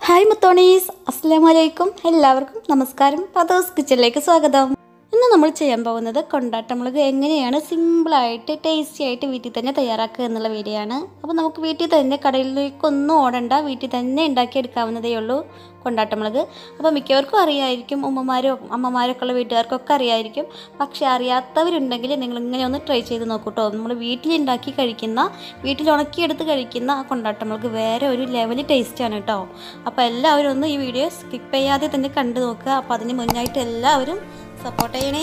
hi മുത്തോണീസ് അസ്സാം വലൈക്കും എല്ലാവർക്കും നമസ്കാരം പതോസ് കിച്ചണിലേക്ക് സ്വാഗതം ഇന്ന് നമ്മൾ ചെയ്യാൻ പോകുന്നത് കൊണ്ടാട്ടമുളക് എങ്ങനെയാണ് സിമ്പിളായിട്ട് ടേസ്റ്റി ആയിട്ട് വീട്ടിൽ തന്നെ തയ്യാറാക്കുക എന്നുള്ള വീഡിയോ ആണ് അപ്പോൾ നമുക്ക് വീട്ടിൽ തന്നെ കടയിലേക്കൊന്നും ഓടണ്ട വീട്ടിൽ തന്നെ ഉണ്ടാക്കിയെടുക്കാവുന്നതേ ഉള്ളൂ കൊണ്ടാട്ടമുളക് അപ്പോൾ മിക്കവർക്കും അറിയായിരിക്കും ഉമ്മമാരും അമ്മമാരൊക്കെ ഉള്ള വീട്ടുകാർക്കൊക്കെ അറിയായിരിക്കും പക്ഷേ അറിയാത്തവരുണ്ടെങ്കിൽ നിങ്ങൾ ഇങ്ങനെ ഒന്ന് ട്രൈ ചെയ്ത് നോക്കൂട്ടോ നമ്മൾ വീട്ടിലുണ്ടാക്കി കഴിക്കുന്ന വീട്ടിൽ ഉണക്കിയെടുത്ത് കഴിക്കുന്ന ആ കൊണ്ടാട്ടമുളക് വേറെ ഒരു ലെവൽ ടേസ്റ്റാണ് കേട്ടോ അപ്പോൾ എല്ലാവരും ഒന്ന് ഈ വീഡിയോ സ്കിപ്പ് ചെയ്യാതെ തന്നെ കണ്ടു നോക്കുക അപ്പോൾ അതിന് മുന്നായിട്ട് എല്ലാവരും സപ്പോർട്ട് ചെയ്യണേ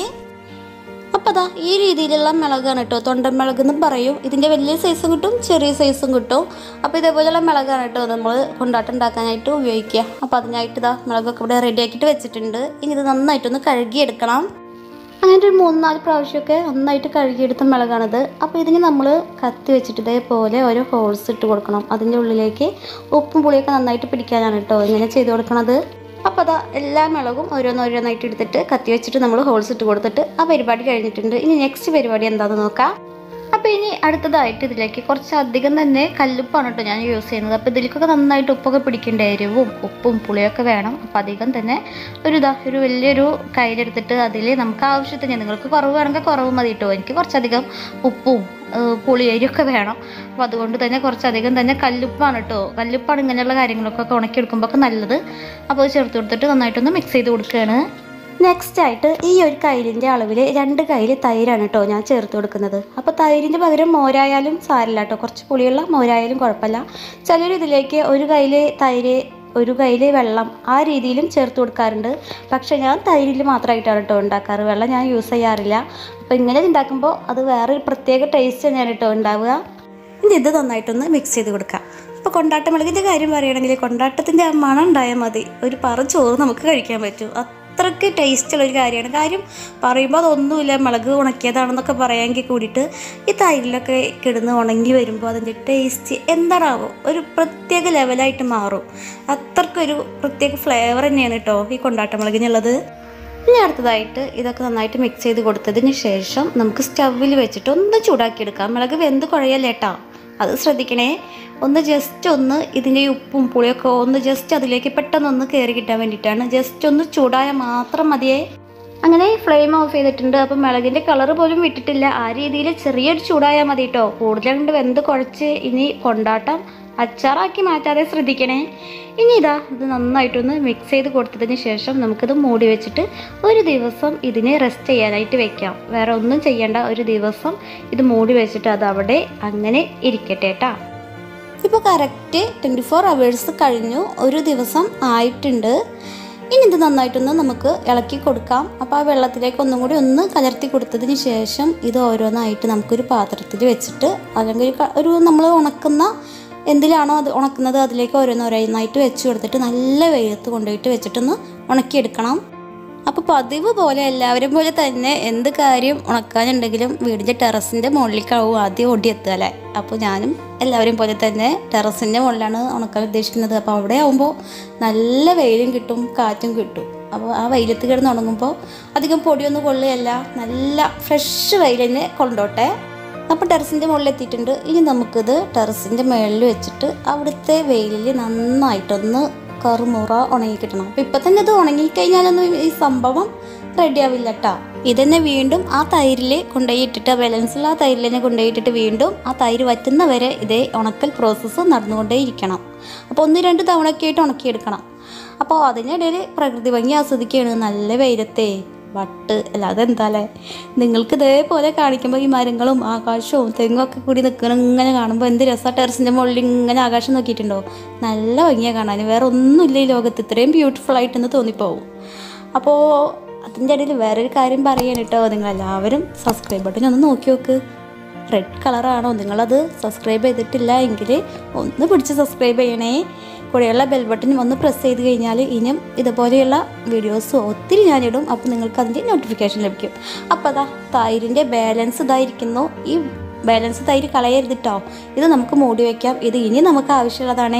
അപ്പോൾ അതാ ഈ രീതിയിലുള്ള മിളകാണ് കേട്ടോ തൊണ്ടൻ മിളക് എന്നും പറയും ഇതിൻ്റെ വലിയ സൈസും കിട്ടും ചെറിയ സൈസും കിട്ടും അപ്പോൾ ഇതേപോലെയുള്ള മിളകാണ് കേട്ടോ നമ്മൾ കൊണ്ടാട്ടം ഉണ്ടാക്കാനായിട്ട് ഉപയോഗിക്കുക അപ്പോൾ അതിനായിട്ട് ഇതാ മിളകൊക്കെ ഇവിടെ റെഡി ആക്കിയിട്ട് വെച്ചിട്ടുണ്ട് ഇനി ഇത് നന്നായിട്ടൊന്ന് കഴുകിയെടുക്കണം അങ്ങനെ ഒരു മൂന്ന് നാല് പ്രാവശ്യമൊക്കെ നന്നായിട്ട് കഴുകിയെടുത്ത മിളകാണിത് അപ്പോൾ ഇതിന് നമ്മൾ കത്തി വെച്ചിട്ട് ഇതേപോലെ ഓരോ ഹോൾസ് ഇട്ട് കൊടുക്കണം അതിൻ്റെ ഉള്ളിലേക്ക് ഉപ്പും പുളിയൊക്കെ നന്നായിട്ട് പിടിക്കാനാണ് കേട്ടോ ഇങ്ങനെ ചെയ്ത് കൊടുക്കണത് അപ്പോൾ അതാ എല്ലാ മിളകും ഓരോന്നോരോന്നായിട്ട് എടുത്തിട്ട് കത്തി വെച്ചിട്ട് നമ്മൾ ഹോൾസ് ഇട്ട് കൊടുത്തിട്ട് ആ പരിപാടി കഴിഞ്ഞിട്ടുണ്ട് ഇനി നെക്സ്റ്റ് പരിപാടി എന്താണെന്ന് നോക്കാം അപ്പോൾ ഇനി അടുത്തതായിട്ട് ഇതിലേക്ക് കുറച്ചധികം തന്നെ കല്ലുപ്പാണ് കേട്ടോ ഞാൻ യൂസ് ചെയ്യുന്നത് അപ്പോൾ ഇതിലേക്കൊക്കെ നന്നായിട്ട് ഉപ്പൊക്കെ പിടിക്കേണ്ട എരിവും ഉപ്പും പുളിയൊക്കെ വേണം അപ്പോൾ അധികം തന്നെ ഒരു ഇതാ ഒരു വലിയൊരു കയ്യിലെടുത്തിട്ട് അതിൽ നമുക്ക് ആവശ്യത്തിന് നിങ്ങൾക്ക് കുറവ് വേണമെങ്കിൽ കുറവ് മതി കേട്ടോ എനിക്ക് കുറച്ചധികം ഉപ്പും ഏഹ് പുളിയരിയൊക്കെ വേണം അപ്പോൾ അതുകൊണ്ട് തന്നെ കുറച്ചധികം തന്നെ കല്ലുപ്പാണ് കേട്ടോ കല്ലുപ്പാണ് ഇങ്ങനെയുള്ള കാര്യങ്ങളൊക്കെ ഉണക്കിയെടുക്കുമ്പോൾ ഒക്കെ നല്ലത് അപ്പോൾ അത് ചേർത്ത് കൊടുത്തിട്ട് നന്നായിട്ടൊന്ന് മിക്സ് ചെയ്ത് കൊടുക്കുകയാണ് നെക്സ്റ്റ് ആയിട്ട് ഈ ഒരു കയ്യിലിൻ്റെ അളവിൽ രണ്ട് കയ്യിൽ തൈരാണ് കേട്ടോ ഞാൻ ചേർത്ത് കൊടുക്കുന്നത് അപ്പോൾ തൈരിൻ്റെ പകരം മോരായാലും സാരില്ല കേട്ടോ കുറച്ച് പുളിയുള്ള മോരായാലും കുഴപ്പമില്ല ചിലർ ഇതിലേക്ക് ഒരു കയ്യിൽ തൈര് ഒരു കയ്യിൽ വെള്ളം ആ രീതിയിലും ചേർത്ത് കൊടുക്കാറുണ്ട് പക്ഷേ ഞാൻ തൈരിൽ മാത്രമായിട്ടാണ് കേട്ടോ ഉണ്ടാക്കാറ് വെള്ളം ഞാൻ യൂസ് ചെയ്യാറില്ല അപ്പോൾ ഇങ്ങനെ ഉണ്ടാക്കുമ്പോൾ അത് വേറൊരു പ്രത്യേക ടേസ്റ്റ് തന്നെയാണ് കേട്ടോ ഉണ്ടാവുക ഇനി ഇത് നന്നായിട്ടൊന്ന് മിക്സ് ചെയ്ത് കൊടുക്കാം ഇപ്പോൾ കൊണ്ടാട്ട മുളകിൻ്റെ കാര്യം പറയുകയാണെങ്കിൽ കൊണ്ടാട്ടത്തിൻ്റെ ആ മണം ഉണ്ടായാൽ മതി ഒരു പറ ചോറ് നമുക്ക് കഴിക്കാൻ പറ്റും അത്രയ്ക്ക് ടേസ്റ്റുള്ള ഒരു കാര്യമാണ് കാര്യം പറയുമ്പോൾ അതൊന്നുമില്ല മുളക് ഉണക്കിയതാണെന്നൊക്കെ പറയാമെങ്കിൽ കൂടിയിട്ട് ഈ തൈരിലൊക്കെ കിടന്ന് ഉണങ്ങി വരുമ്പോൾ അതിൻ്റെ ടേസ്റ്റ് എന്താണാവോ ഒരു പ്രത്യേക ലെവലായിട്ട് മാറും അത്രയ്ക്കൊരു പ്രത്യേക ഫ്ലേവർ തന്നെയാണ് കേട്ടോ ഈ കൊണ്ടാട്ട മുളകിനുള്ളത് ഇനി അടുത്തതായിട്ട് ഇതൊക്കെ നന്നായിട്ട് മിക്സ് ചെയ്ത് കൊടുത്തതിന് ശേഷം നമുക്ക് സ്റ്റവിൽ വെച്ചിട്ട് ഒന്ന് ചൂടാക്കിയെടുക്കാം മുളക് വെന്ത് കുഴയല്ലേട്ടാ അത് ശ്രദ്ധിക്കണേ ഒന്ന് ജസ്റ്റ് ഒന്ന് ഇതിൻ്റെ ഈ ഉപ്പും പുളിയൊക്കെ ഒന്ന് ജസ്റ്റ് അതിലേക്ക് പെട്ടെന്ന് ഒന്ന് കയറി കിട്ടാൻ വേണ്ടിയിട്ടാണ് ജസ്റ്റ് ഒന്ന് ചൂടായാൽ മാത്രം മതിയേ അങ്ങനെ ഫ്ലെയിം ഓഫ് ചെയ്തിട്ടുണ്ട് അപ്പം മിളകിൻ്റെ കളർ പോലും വിട്ടിട്ടില്ല ആ രീതിയിൽ ചെറിയൊരു ചൂടായാൽ മതി കേട്ടോ കൂടുതൽ കൊണ്ട് വെന്ത് കുഴച്ച് ഇനി കൊണ്ടാട്ടം അച്ചാറാക്കി മാറ്റാതെ ശ്രദ്ധിക്കണേ ഇനി ഇതാ ഇത് നന്നായിട്ടൊന്ന് മിക്സ് ചെയ്ത് കൊടുത്തതിന് ശേഷം നമുക്കിത് മൂടി വെച്ചിട്ട് ഒരു ദിവസം ഇതിനെ റെസ്റ്റ് ചെയ്യാനായിട്ട് വെക്കാം വേറെ ഒന്നും ചെയ്യേണ്ട ഒരു ദിവസം ഇത് മൂടി വെച്ചിട്ട് അത് അവിടെ അങ്ങനെ ഇരിക്കട്ടെ കേട്ടാ ഇപ്പോൾ കറക്റ്റ് ട്വൻറ്റി ഫോർ അവേഴ്സ് കഴിഞ്ഞു ഒരു ദിവസം ആയിട്ടുണ്ട് ഇനി ഇത് നന്നായിട്ടൊന്ന് നമുക്ക് ഇളക്കി കൊടുക്കാം അപ്പോൾ ആ വെള്ളത്തിലേക്ക് ഒന്നും കൂടി ഒന്ന് കലർത്തി കൊടുത്തതിന് ശേഷം ഇത് ഓരോന്നായിട്ട് നമുക്കൊരു പാത്രത്തിൽ വെച്ചിട്ട് അല്ലെങ്കിൽ ഒരു ക- ഒരു നമ്മൾ ഉണക്കുന്ന എന്തിലാണോ അത് ഉണക്കുന്നത് അതിലേക്ക് ഓരോന്നോരോന്നായിട്ട് വെച്ച് കൊടുത്തിട്ട് നല്ല വെയിലത്ത് കൊണ്ടുപോയിട്ട് വെച്ചിട്ടൊന്ന് ഉണക്കിയെടുക്കണം അപ്പോൾ പതിവ് പോലെ എല്ലാവരും പോലെ തന്നെ എന്ത് കാര്യം ഉണക്കാനുണ്ടെങ്കിലും വീടിൻ്റെ ടെറസിൻ്റെ മുകളിലേക്കാവും ആദ്യം ഓടിയെത്തുക അല്ലേ അപ്പോൾ ഞാനും എല്ലാവരും പോലെ തന്നെ ടെറസിൻ്റെ മുകളിലാണ് ഉണക്കാൻ ഉദ്ദേശിക്കുന്നത് അപ്പോൾ അവിടെ ആവുമ്പോൾ നല്ല വെയിലും കിട്ടും കാറ്റും കിട്ടും അപ്പോൾ ആ വെയിലത്ത് കിടന്ന് ഉണങ്ങുമ്പോൾ അധികം പൊടിയൊന്നും കൊള്ളുകയല്ല നല്ല ഫ്രഷ് വെയിൽ തന്നെ കൊണ്ടോട്ടെ അപ്പോൾ ടെറസിൻ്റെ മുകളിൽ എത്തിയിട്ടുണ്ട് ഇനി നമുക്കിത് ടെറസിൻ്റെ മുകളിൽ വെച്ചിട്ട് അവിടുത്തെ വെയിലിൽ നന്നായിട്ടൊന്ന് കറുമുറ ഉണങ്ങി കിട്ടണം അപ്പം ഇപ്പം തന്നെ ഇത് ഉണങ്ങിക്കഴിഞ്ഞാലൊന്നും ഈ സംഭവം റെഡി ആവില്ല കേട്ടോ ഇതന്നെ വീണ്ടും ആ തൈരിൽ കൊണ്ടുപോയി ഇട്ടിട്ട് ബാലൻസുള്ള ആ തൈരിൽ തന്നെ കൊണ്ടുപോയി ഇട്ടിട്ട് വീണ്ടും ആ തൈര് വറ്റുന്ന വരെ ഇതേ ഉണക്കൽ പ്രോസസ്സ് നടന്നുകൊണ്ടേ ഇരിക്കണം അപ്പോൾ ഒന്ന് രണ്ട് തവണയൊക്കെ ആയിട്ട് ഉണക്കിയെടുക്കണം അപ്പോൾ അതിനിടയിൽ പ്രകൃതി ഭംഗി ആസ്വദിക്കുകയാണ് നല്ല വെയിലത്തെ വട്ട് അല്ലാതെ എന്താല്ലേ നിങ്ങൾക്ക് ഇതേപോലെ കാണിക്കുമ്പോൾ ഈ മരങ്ങളും ആകാശവും തെങ്ങും ഒക്കെ കൂടി നിൽക്കണം ഇങ്ങനെ കാണുമ്പോൾ എന്ത് രസമാണ് ടെറസിൻ്റെ മുകളിൽ ഇങ്ങനെ ആകാശം നോക്കിയിട്ടുണ്ടോ നല്ല ഭംഗിയാണ് കാണാൻ വേറെ ഒന്നുമില്ല ഈ ലോകത്ത് ഇത്രയും ബ്യൂട്ടിഫുൾ ആയിട്ടെന്ന് തോന്നിപ്പോവും അപ്പോൾ അതിൻ്റെ ഇടയിൽ വേറൊരു കാര്യം പറയാൻ കേട്ടോ നിങ്ങളെല്ലാവരും സബ്സ്ക്രൈബ് ബട്ടൺ ഒന്ന് നോക്കി നോക്ക് റെഡ് കളറാണോ നിങ്ങളത് സബ്സ്ക്രൈബ് ചെയ്തിട്ടില്ല എങ്കിൽ ഒന്ന് പിടിച്ച് സബ്സ്ക്രൈബ് ചെയ്യണേ കൂടെയുള്ള ബെൽ ബട്ടൺ ഒന്ന് പ്രസ് ചെയ്ത് കഴിഞ്ഞാൽ ഇനിയും ഇതുപോലെയുള്ള വീഡിയോസ് ഒത്തിരി ഞാനിടും അപ്പോൾ നിങ്ങൾക്ക് അതിൻ്റെ നോട്ടിഫിക്കേഷൻ ലഭിക്കും അപ്പോൾ അതാ തൈരിൻ്റെ ബാലൻസ് ഇതായിരിക്കുന്നു ഈ ബാലൻസ് തൈര് കളയരുതിട്ടോ ഇത് നമുക്ക് മൂടി വയ്ക്കാം ഇത് ഇനി നമുക്ക് ആവശ്യമുള്ളതാണേ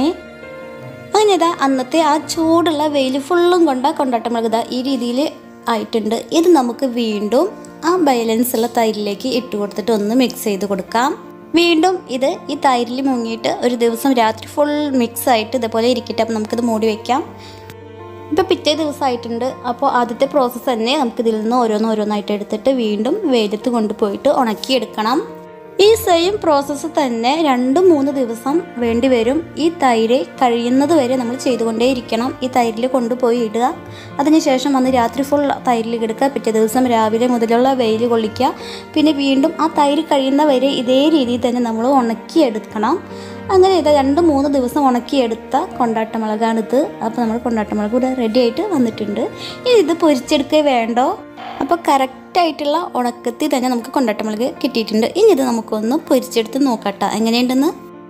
അങ്ങനെ ഇതാ അന്നത്തെ ആ ചൂടുള്ള വെയിൽ ഫുള്ളും കൊണ്ട കൊണ്ടാട്ടമുളക് ഇതാ ഈ രീതിയിൽ ആയിട്ടുണ്ട് ഇത് നമുക്ക് വീണ്ടും ആ ബാലൻസ് ഉള്ള തൈരിലേക്ക് ഇട്ട് കൊടുത്തിട്ട് ഒന്ന് മിക്സ് ചെയ്ത് കൊടുക്കാം വീണ്ടും ഇത് ഈ തൈരിൽ മുങ്ങിയിട്ട് ഒരു ദിവസം രാത്രി ഫുൾ മിക്സ് ആയിട്ട് ഇതേപോലെ ഇരിക്കട്ടെ അപ്പോൾ നമുക്കിത് മൂടി വയ്ക്കാം ഇപ്പോൾ പിറ്റേ ദിവസമായിട്ടുണ്ട് അപ്പോൾ ആദ്യത്തെ പ്രോസസ്സ് തന്നെ നമുക്ക് ഇതിൽ നിന്ന് ഓരോന്ന് ഓരോന്നായിട്ട് എടുത്തിട്ട് വീണ്ടും വെയിലത്ത് കൊണ്ടുപോയിട്ട് ഉണക്കിയെടുക്കണം ഈ സെയിം പ്രോസസ്സ് തന്നെ രണ്ട് മൂന്ന് ദിവസം വേണ്ടി വരും ഈ തൈര് കഴിയുന്നത് വരെ നമ്മൾ ചെയ്തുകൊണ്ടേയിരിക്കണം ഈ തൈരിൽ കൊണ്ടുപോയി ഇടുക അതിനുശേഷം വന്ന് രാത്രി ഫുൾ തൈരിൽ കിടക്കുക പിറ്റേ ദിവസം രാവിലെ മുതലുള്ള വെയിൽ കൊള്ളിക്കുക പിന്നെ വീണ്ടും ആ തൈര് കഴിയുന്ന വരെ ഇതേ രീതിയിൽ തന്നെ നമ്മൾ ഉണക്കിയെടുക്കണം അങ്ങനെ ഇത് രണ്ട് മൂന്ന് ദിവസം ഉണക്കിയെടുത്ത കൊണ്ടാട്ടമുളകാണിത് അപ്പോൾ നമ്മൾ കൊണ്ടാട്ടമുളക് ഇവിടെ റെഡി ആയിട്ട് വന്നിട്ടുണ്ട് ഇനി ഇത് പൊരിച്ചെടുക്കേ വേണ്ടോ അപ്പോൾ കറക്റ്റായിട്ടുള്ള ഉണക്കത്തിൽ തന്നെ നമുക്ക് കൊണ്ടാട്ടമുളക് കിട്ടിയിട്ടുണ്ട് ഇനി ഇത് നമുക്കൊന്ന് പൊരിച്ചെടുത്ത് നോക്കട്ടോ എങ്ങനെയുണ്ടെന്ന്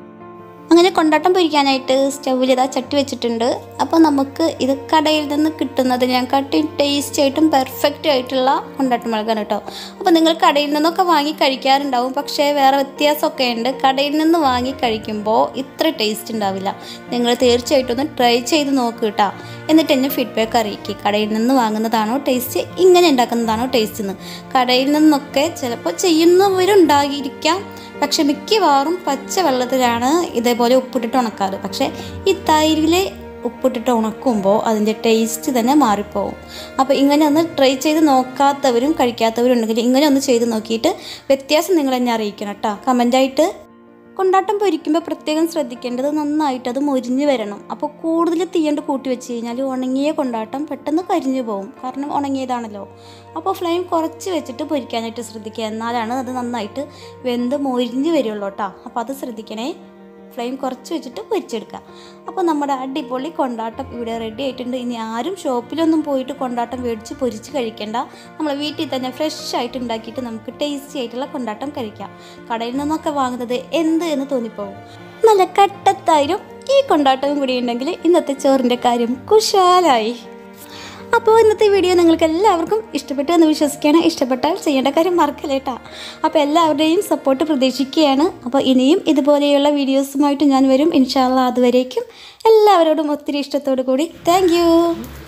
അങ്ങനെ കൊണ്ടാട്ടം പൊരിക്കാനായിട്ട് സ്റ്റൗവിൽ ഇതാ ചട്ടി വെച്ചിട്ടുണ്ട് അപ്പോൾ നമുക്ക് ഇത് കടയിൽ നിന്ന് കിട്ടുന്നതിനെക്കാട്ടി ടേസ്റ്റ് ആയിട്ടും പെർഫെക്റ്റ് ആയിട്ടുള്ള കൊണ്ടാട്ടം മുളകാണ് കേട്ടോ അപ്പോൾ നിങ്ങൾ കടയിൽ നിന്നൊക്കെ വാങ്ങി കഴിക്കാറുണ്ടാവും പക്ഷേ വേറെ വ്യത്യാസമൊക്കെ ഉണ്ട് കടയിൽ നിന്ന് വാങ്ങി കഴിക്കുമ്പോൾ ഇത്ര ടേസ്റ്റ് ഉണ്ടാവില്ല നിങ്ങൾ തീർച്ചയായിട്ടും ഒന്ന് ട്രൈ ചെയ്ത് നോക്കുക കേട്ടോ എന്നിട്ട് എന്നെ ഫീഡ്ബാക്ക് അറിയിക്കുക കടയിൽ നിന്ന് വാങ്ങുന്നതാണോ ടേസ്റ്റ് ഇങ്ങനെ ഉണ്ടാക്കുന്നതാണോ ടേസ്റ്റ് എന്ന് കടയിൽ നിന്നൊക്കെ ചിലപ്പോൾ ചെയ്യുന്നവരുണ്ടാകിയിരിക്കാം പക്ഷെ മിക്കവാറും പച്ച വെള്ളത്തിലാണ് ഇതേപോലെ ഉപ്പിട്ടിട്ട് ഉണക്കാറ് പക്ഷേ ഈ തൈരിൽ ഉപ്പിട്ടിട്ട് ഉണക്കുമ്പോൾ അതിൻ്റെ ടേസ്റ്റ് തന്നെ മാറിപ്പോവും അപ്പോൾ ഇങ്ങനെ ഒന്ന് ട്രൈ ചെയ്ത് നോക്കാത്തവരും കഴിക്കാത്തവരും ഉണ്ടെങ്കിൽ ഇങ്ങനെ ഒന്ന് ചെയ്ത് നോക്കിയിട്ട് വ്യത്യാസം നിങ്ങൾ എന്നെ അറിയിക്കണം കേട്ടോ കമൻ്റായിട്ട് കൊണ്ടാട്ടം പൊരിക്കുമ്പോൾ പ്രത്യേകം ശ്രദ്ധിക്കേണ്ടത് നന്നായിട്ട് അത് മൊരിഞ്ഞ് വരണം അപ്പോൾ കൂടുതൽ തീയണ്ട് കൂട്ടി വെച്ച് കഴിഞ്ഞാൽ ഉണങ്ങിയ കൊണ്ടാട്ടം പെട്ടെന്ന് കരിഞ്ഞു പോകും കാരണം ഉണങ്ങിയതാണല്ലോ അപ്പോൾ ഫ്ലെയിം കുറച്ച് വെച്ചിട്ട് പൊരിക്കാനായിട്ട് ശ്രദ്ധിക്കുക എന്നാലാണ് അത് നന്നായിട്ട് വെന്ത് മൊരിഞ്ഞ് വരുള്ളൂ കേട്ടോ അപ്പോൾ അത് ശ്രദ്ധിക്കണേ ഫ്ലെയിം കുറച്ച് വെച്ചിട്ട് പൊരിച്ചെടുക്കുക അപ്പോൾ നമ്മുടെ അടിപൊളി കൊണ്ടാട്ടം ഇവിടെ റെഡി ആയിട്ടുണ്ട് ഇനി ആരും ഷോപ്പിലൊന്നും പോയിട്ട് കൊണ്ടാട്ടം മേടിച്ച് പൊരിച്ച് കഴിക്കേണ്ട നമ്മൾ വീട്ടിൽ തന്നെ ഫ്രഷ് ആയിട്ട് ഉണ്ടാക്കിയിട്ട് നമുക്ക് ടേസ്റ്റി ആയിട്ടുള്ള കൊണ്ടാട്ടം കഴിക്കാം കടയിൽ നിന്നൊക്കെ വാങ്ങുന്നത് എന്ത് എന്ന് തോന്നിപ്പോകും നല്ല കട്ടത്തായാലും ഈ കൊണ്ടാട്ടവും കൂടി ഉണ്ടെങ്കിൽ ഇന്നത്തെ ചോറിൻ്റെ കാര്യം കുശാലായി അപ്പോൾ ഇന്നത്തെ വീഡിയോ നിങ്ങൾക്ക് എല്ലാവർക്കും ഇഷ്ടപ്പെട്ടു എന്ന് വിശ്വസിക്കുകയാണ് ഇഷ്ടപ്പെട്ടാൽ ചെയ്യേണ്ട കാര്യം മറക്കല്ലേട്ടാ അപ്പോൾ എല്ലാവരുടെയും സപ്പോർട്ട് പ്രതീക്ഷിക്കുകയാണ് അപ്പോൾ ഇനിയും ഇതുപോലെയുള്ള വീഡിയോസുമായിട്ട് ഞാൻ വരും ഇൻഷാല്ല അതുവരേക്കും എല്ലാവരോടും ഒത്തിരി ഇഷ്ടത്തോടു കൂടി താങ്ക്